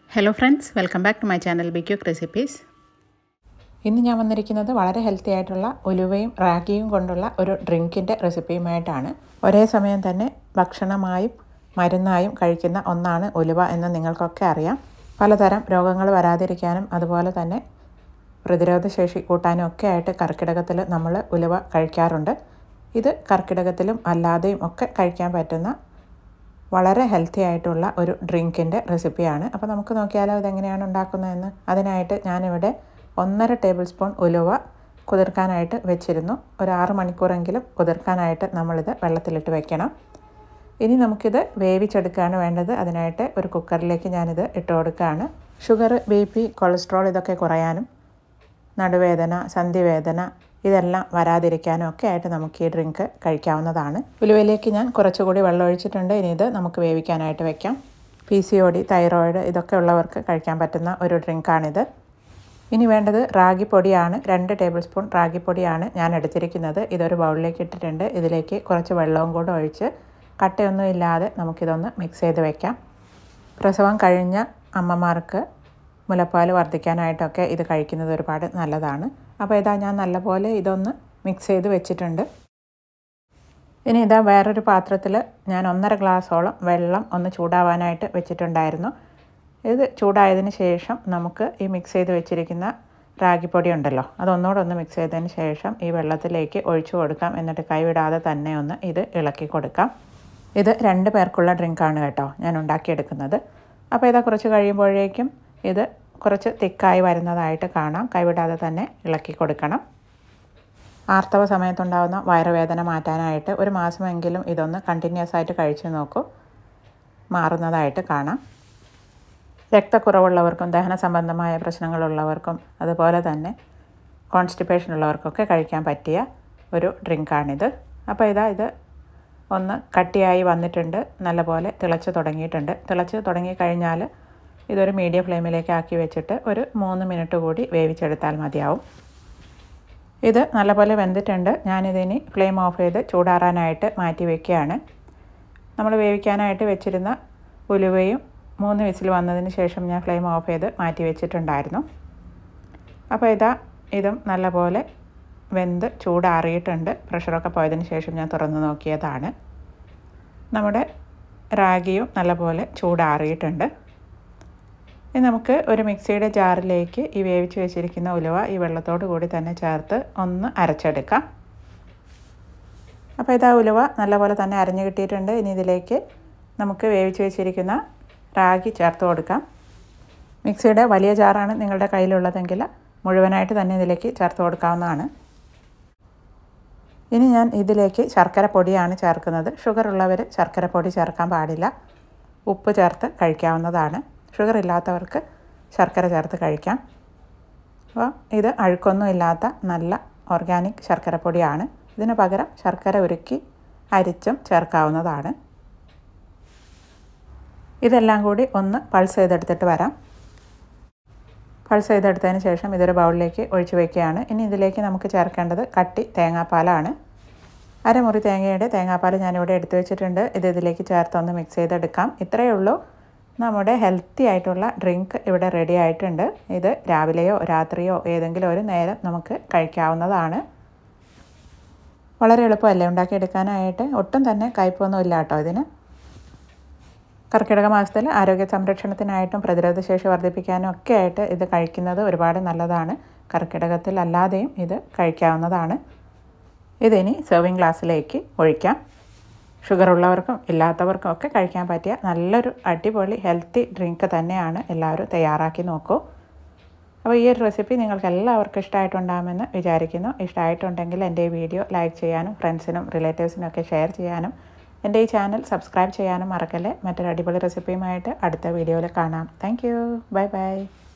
hello friends welcome back to my channel B quick recipes ഇന്ന് ഞാൻ വന്നിരിക്കുന്നത് വളരെ ഹെൽത്തി ആയിട്ടുള്ള ഉലുവയും റാഗിയും കൊണ്ടുള്ള ഒരു ഡ്രിങ്കിൻ്റെ റെസിപ്പിയുമായിട്ടാണ് ഒരേ സമയം തന്നെ ഭക്ഷണമായും മരുന്നായും കഴിക്കുന്ന ഒന്നാണ് ഉലുവ എന്ന് നിങ്ങൾക്കൊക്കെ അറിയാം പലതരം രോഗങ്ങൾ വരാതിരിക്കാനും അതുപോലെ തന്നെ പ്രതിരോധശേഷി കൂട്ടാനും ഒക്കെ ആയിട്ട് കർക്കിടകത്തിൽ നമ്മൾ ഉലുവ കഴിക്കാറുണ്ട് ഇത് കർക്കിടകത്തിലും അല്ലാതെയും ഒക്കെ കഴിക്കാൻ പറ്റുന്ന വളരെ ഹെൽത്തി ആയിട്ടുള്ള ഒരു ഡ്രിങ്കിൻ്റെ റെസിപ്പിയാണ് അപ്പോൾ നമുക്ക് നോക്കിയാലോ ഇതെങ്ങനെയാണ് ഉണ്ടാക്കുന്നതെന്ന് അതിനായിട്ട് ഞാനിവിടെ ഒന്നര ടേബിൾ സ്പൂൺ ഉലുവ കുതിർക്കാനായിട്ട് വെച്ചിരുന്നു ഒരു ആറ് മണിക്കൂറെങ്കിലും കുതിർക്കാനായിട്ട് നമ്മളിത് വെള്ളത്തിലിട്ട് വെക്കണം ഇനി നമുക്കിത് വേവിച്ചെടുക്കുകയാണ് വേണ്ടത് അതിനായിട്ട് ഒരു കുക്കറിലേക്ക് ഞാനിത് ഇട്ട് കൊടുക്കുകയാണ് ഷുഗർ ബി പി കൊളസ്ട്രോൾ ഇതൊക്കെ കുറയാനും നടുവേദന സന്ധിവേദന ഇതെല്ലാം വരാതിരിക്കാനും ഒക്കെ ആയിട്ട് നമുക്ക് ഈ ഡ്രിങ്ക് കഴിക്കാവുന്നതാണ് ഉലുവയിലേക്ക് ഞാൻ കുറച്ചുകൂടി വെള്ളം ഒഴിച്ചിട്ടുണ്ട് ഇനി ഇത് നമുക്ക് വേവിക്കാനായിട്ട് വെക്കാം P C O D thyroid ഇതൊക്കെ ഉള്ളവർക്ക് കഴിക്കാൻ പറ്റുന്ന ഒരു ഡ്രിങ്കാണിത് ഇനി വേണ്ടത് റാഗിപ്പൊടിയാണ് രണ്ട് ടേബിൾ സ്പൂൺ റാഗിപ്പൊടിയാണ് ഞാൻ എടുത്തിരിക്കുന്നത് ഇതൊരു ബൗളിലേക്ക് ഇട്ടിട്ടുണ്ട് ഇതിലേക്ക് കുറച്ച് വെള്ളവും കൂടെ ഒഴിച്ച് കട്ടയൊന്നും ഇല്ലാതെ നമുക്കിതൊന്ന് മിക്സ് ചെയ്ത് വെക്കാം പ്രസവം കഴിഞ്ഞ അമ്മമാർക്ക് മുലപ്പാൽ വർദ്ധിക്കാനായിട്ടൊക്കെ ഇത് കഴിക്കുന്നത് ഒരുപാട് നല്ലതാണ് അപ്പോൾ ഇതാ ഞാൻ നല്ലപോലെ ഇതൊന്ന് മിക്സ് ചെയ്ത് വെച്ചിട്ടുണ്ട് ഇനി ഇതാ വേറൊരു പാത്രത്തിൽ ഞാൻ ഒന്നര ഗ്ലാസോളം വെള്ളം ഒന്ന് ചൂടാവാനായിട്ട് വെച്ചിട്ടുണ്ടായിരുന്നു ഇത് ചൂടായതിന് ശേഷം നമുക്ക് ഈ മിക്സ് ചെയ്ത് വെച്ചിരിക്കുന്ന റാഗിപ്പൊടി ഉണ്ടല്ലോ അതൊന്നുകൂടെ ഒന്ന് മിക്സ് ചെയ്തതിന് ശേഷം ഈ വെള്ളത്തിലേക്ക് ഒഴിച്ചു കൊടുക്കാം എന്നിട്ട് കൈവിടാതെ തന്നെ ഒന്ന് ഇത് ഇളക്കി കൊടുക്കാം ഇത് രണ്ട് പേർക്കുള്ള ഡ്രിങ്കാണ് കേട്ടോ ഞാൻ ഉണ്ടാക്കിയെടുക്കുന്നത് അപ്പോൾ ഇതാ കുറച്ച് കഴിയുമ്പോഴേക്കും ഇത് കുറച്ച് തിക്കായി വരുന്നതായിട്ട് കാണാം കൈവിടാതെ തന്നെ ഇളക്കി കൊടുക്കണം ആർത്തവ സമയത്തുണ്ടാകുന്ന വയറുവേദന മാറ്റാനായിട്ട് ഒരു മാസമെങ്കിലും ഇതൊന്ന് കണ്ടിന്യൂസ് ആയിട്ട് കഴിച്ചു നോക്കൂ മാറുന്നതായിട്ട് കാണാം രക്തക്കുറവുള്ളവർക്കും ദഹന സംബന്ധമായ പ്രശ്നങ്ങളുള്ളവർക്കും അതുപോലെ തന്നെ കോൺസ്റ്റിപ്പേഷൻ ഉള്ളവർക്കൊക്കെ കഴിക്കാൻ പറ്റിയ ഒരു ഡ്രിങ്കാണിത് അപ്പോൾ ഇതാ ഇത് ഒന്ന് കട്ടിയായി വന്നിട്ടുണ്ട് നല്ലപോലെ തിളച്ച് തുടങ്ങിയിട്ടുണ്ട് തിളച്ച് തുടങ്ങിക്കഴിഞ്ഞാൽ ഇതൊരു മീഡിയം ഫ്ലെയിമിലേക്ക് ആക്കി വെച്ചിട്ട് ഒരു മൂന്ന് മിനിറ്റ് കൂടി വേവിച്ചെടുത്താൽ മതിയാവും ഇത് നല്ലപോലെ വെന്തിട്ടുണ്ട് ഞാനിതിനി ഫ്ലെയിം ഓഫ് ചെയ്ത് ചൂടാറാനായിട്ട് മാറ്റി വയ്ക്കുകയാണ് നമ്മൾ വേവിക്കാനായിട്ട് വെച്ചിരുന്ന ഉലുവയും മൂന്ന് വിസിൽ വന്നതിന് ശേഷം ഞാൻ ഫ്ലെയിം ഓഫ് ചെയ്ത് മാറ്റി വെച്ചിട്ടുണ്ടായിരുന്നു അപ്പോൾ ഇതാ ഇതും നല്ലപോലെ വെന്ത് ചൂടാറിയിട്ടുണ്ട് പ്രഷറൊക്കെ പോയതിന് ശേഷം ഞാൻ തുറന്ന് നോക്കിയതാണ് നമ്മുടെ റാഗിയും നല്ലപോലെ ചൂടാറിയിട്ടുണ്ട് ഇനി നമുക്ക് ഒരു മിക്സിയുടെ ജാറിലേക്ക് ഈ വേവിച്ച് വെച്ചിരിക്കുന്ന ഉലുവ ഈ വെള്ളത്തോട് കൂടി തന്നെ ചേർത്ത് ഒന്ന് അരച്ചെടുക്കാം അപ്പോൾ ഇതാ ഉലുവ നല്ലപോലെ തന്നെ അരഞ്ഞു കിട്ടിയിട്ടുണ്ട് ഇനി ഇതിലേക്ക് നമുക്ക് വേവിച്ച് വെച്ചിരിക്കുന്ന റാഗി ചേർത്ത് കൊടുക്കാം മിക്സിയുടെ വലിയ ജാറാണ് നിങ്ങളുടെ കയ്യിലുള്ളതെങ്കിൽ മുഴുവനായിട്ട് തന്നെ ഇതിലേക്ക് ചേർത്ത് കൊടുക്കാവുന്നതാണ് ഇനി ഞാൻ ഇതിലേക്ക് ശർക്കര പൊടിയാണ് ചേർക്കുന്നത് ഷുഗർ ഉള്ളവർ ശർക്കര പൊടി ചേർക്കാൻ പാടില്ല ഉപ്പ് ചേർത്ത് കഴിക്കാവുന്നതാണ് ഷുഗർ ഇല്ലാത്തവർക്ക് ശർക്കര ചേർത്ത് കഴിക്കാം അപ്പോൾ ഇത് അഴുക്കൊന്നും ഇല്ലാത്ത നല്ല ഓർഗാനിക് ശർക്കര പൊടിയാണ് ഇതിന് പകരം ശർക്കര ഉരുക്കി അരിച്ചും ചേർക്കാവുന്നതാണ് ഇതെല്ലാം കൂടി ഒന്ന് പൾസ് ചെയ്തെടുത്തിട്ട് വരാം പൾസ് ചെയ്തെടുത്തതിന് ശേഷം ഇതൊരു ബൗളിലേക്ക് ഒഴിച്ചു വയ്ക്കുകയാണ് ഇനി ഇതിലേക്ക് നമുക്ക് ചേർക്കേണ്ടത് കട്ടി തേങ്ങാപ്പാലാണ് അരമുറി തേങ്ങയുടെ തേങ്ങാപ്പാൽ ഞാനിവിടെ എടുത്തു വെച്ചിട്ടുണ്ട് ഇത് ഇതിലേക്ക് ചേർത്തൊന്ന് മിക്സ് ചെയ്തെടുക്കാം ഇത്രയേ ഉള്ളൂ നമ്മുടെ ഹെൽത്തി ആയിട്ടുള്ള ഡ്രിങ്ക് ഇവിടെ റെഡി ആയിട്ടുണ്ട് ഇത് രാവിലെയോ രാത്രിയോ ഏതെങ്കിലും ഒരു നേരം നമുക്ക് കഴിക്കാവുന്നതാണ് വളരെ എളുപ്പമല്ലേ ഉണ്ടാക്കിയെടുക്കാനായിട്ട് ഒട്ടും തന്നെ കയ്പൊന്നും ഇല്ല കേട്ടോ ഇതിന് കർക്കിടക മാസത്തിൽ ആരോഗ്യ സംരക്ഷണത്തിനായിട്ടും പ്രതിരോധശേഷി വർദ്ധിപ്പിക്കാനും ഒക്കെ ആയിട്ട് ഇത് കഴിക്കുന്നത് ഒരുപാട് നല്ലതാണ് കർക്കിടകത്തിൽ അല്ലാതെയും ഇത് കഴിക്കാവുന്നതാണ് ഇതിനി സെർവിങ് ഗ്ലാസ്സിലേക്ക് ഒഴിക്കാം ഷുഗർ ഉള്ളവർക്കും ഇല്ലാത്തവർക്കും ഒക്കെ കഴിക്കാൻ പറ്റിയ നല്ലൊരു അടിപൊളി ഹെൽത്തി ഡ്രിങ്ക് തന്നെയാണ് എല്ലാവരും തയ്യാറാക്കി നോക്കൂ അപ്പോൾ ഈ ഒരു റെസിപ്പി നിങ്ങൾക്ക് എല്ലാവർക്കും ഇഷ്ടമായിട്ടുണ്ടാകുമെന്ന് വിചാരിക്കുന്നു ഇഷ്ടമായിട്ടുണ്ടെങ്കിൽ എൻ്റെ ഈ വീഡിയോ ലൈക്ക് ചെയ്യാനും ഫ്രണ്ട്സിനും റിലേറ്റീവ്സിനും ഒക്കെ ഷെയർ ചെയ്യാനും എൻ്റെ ഈ ചാനൽ സബ്സ്ക്രൈബ് ചെയ്യാനും മറക്കല്ലേ മറ്റൊരു അടിപൊളി റെസിപ്പിയുമായിട്ട് അടുത്ത വീഡിയോയിൽ കാണാം താങ്ക് യു ബൈ ബൈ